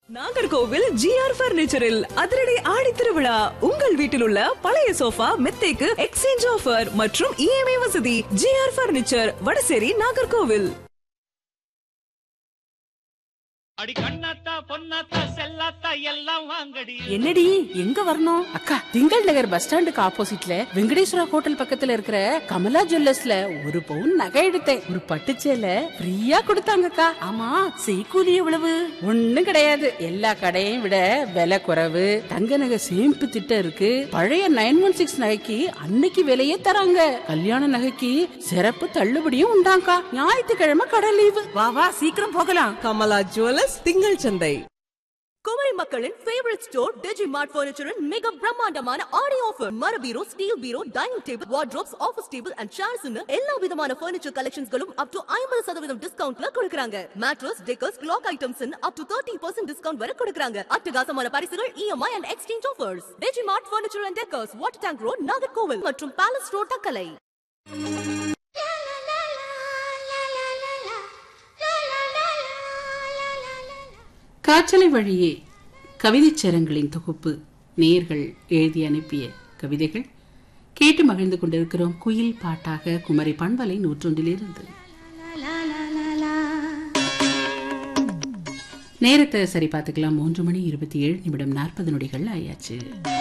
Nagercoil GR பர்னிச்சரில் அதிரடி ஆடி திருவிழா உங்கள் வீட்டில் உள்ள பழைய சோஃபா மெத்தைக்கு எக்ஸ்சேஞ்ச் ஆஃபர் மற்றும் இஎம்ஐ வசதி ஜிஆர் பர்னிச்சர் வடசேரி நாகர்கோவில் அடி கண்ணாத்தா பொன்னாத்தா செல்லாத்தா எல்லாம் வாங்கடி என்னடி எங்க வரணும் அக்கா திங்கள் நகர் பஸ் ஸ்டாண்டுக்கு ஆப்போசிட்ல வெங்கடேஸ்வரா ஹோட்டல் பக்கத்துல இருக்கிற கமலா ஜுவல்லர்ஸ்ல ஒரு பவுன் நகை எடுத்தேன் ஒரு பட்டுச்சேல ஃப்ரீயா கொடுத்தாங்கக்கா ஆமா செய்கூலி எவ்வளவு ஒண்ணும் கிடையாது எல்லா கடையையும் விட விலை குறைவு தங்க நகை சேமிப்பு திட்டம் இருக்கு பழைய நைன் ஒன் சிக்ஸ் நகைக்கு அன்னைக்கு விலையே தராங்க கல்யாண நகைக்கு சிறப்பு தள்ளுபடியும் உண்டாங்கா ஞாயிற்றுக்கிழமை கடை லீவு வா வா சீக்கிரம் போகலாம் கமலா ஜுவல்லர்ஸ் திங்கள் சந்தை குமரி மக்களின் ஃபேவரட் ஸ்டோர் டிஜி மார்ட் பர்னிச்சரின் மிக பிரம்மாண்டமான ஆடி ஆஃபர் மர bureau steel bureau dining table wardrobes office table and chairs எல்லா விதமான பர்னிச்சர் கலெக்ஷன்ஸ்களும் அப் டு ஐம்பது சதவீதம் டிஸ்கவுண்ட்ல கொடுக்கறாங்க mattress decors clock items up to thirty percent discount வரை கொடுக்கறாங்க அட்டகாசமான பரிசுகள் EMI and exchange offers DG mart furniture and decors water tank road Nagercoil மற்றும் பேலஸ் ரோட் தக்கலை காற்றலை வழியே கவிதைச் சரங்களின் தொகுப்பு நேயர்கள் எழுதி அனுப்பிய கவிதைகள் கேட்டு மகிழ்ந்து கொண்டிருக்கிறோம் குயில் பாட்டாக குமரி பண்பலை நூற்றொன்றிலிருந்து நேரத்தை சரி பார்த்துக்கலாம் மூன்று மணி இருபத்தி ஏழு நிமிடம் நாற்பது நொடிகள் ஆயாச்சு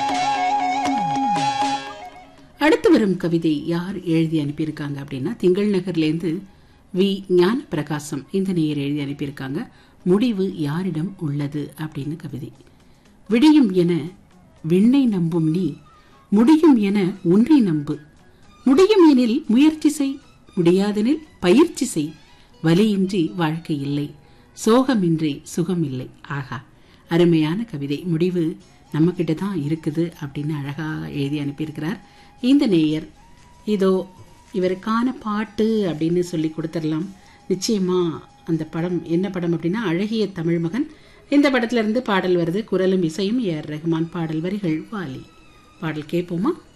அடுத்து வரும் கவிதை யார் எழுதி அனுப்பியிருக்காங்க அப்படின்னா திங்கள் நகர்லேருந்து வி ஞான பிரகாசம் இந்த நேயர் எழுதி அனுப்பியிருக்காங்க முடிவு யாரிடம் உள்ளது அப்படின்னு கவிதை விடியும் என விண்ணை நம்பும் நீ முடியும் என உன்னை நம்பு முடியும் எனில் முயற்சி செய் முடியாதெனில் பயிற்சி செய் வலியின்றி வாழ்க்கை இல்லை சோகமின்றி சுகம் இல்லை ஆகா அருமையான கவிதை முடிவு நம்மக்கிட்ட தான் இருக்குது அப்படின்னு அழகா எழுதி அனுப்பியிருக்கிறார் இந்த நேயர் இதோ இவருக்கான பாட்டு அப்படின்னு சொல்லி கொடுத்துடலாம் நிச்சயமா அந்த படம் என்ன படம் அப்படின்னா அழகிய தமிழ் மகன் இந்த படத்துல இருந்து பாடல் வருது குரலும் இசையும் ஏஆர் ரஹ்மான் பாடல் வரிகள் வாலி பாடல் கேட்போமா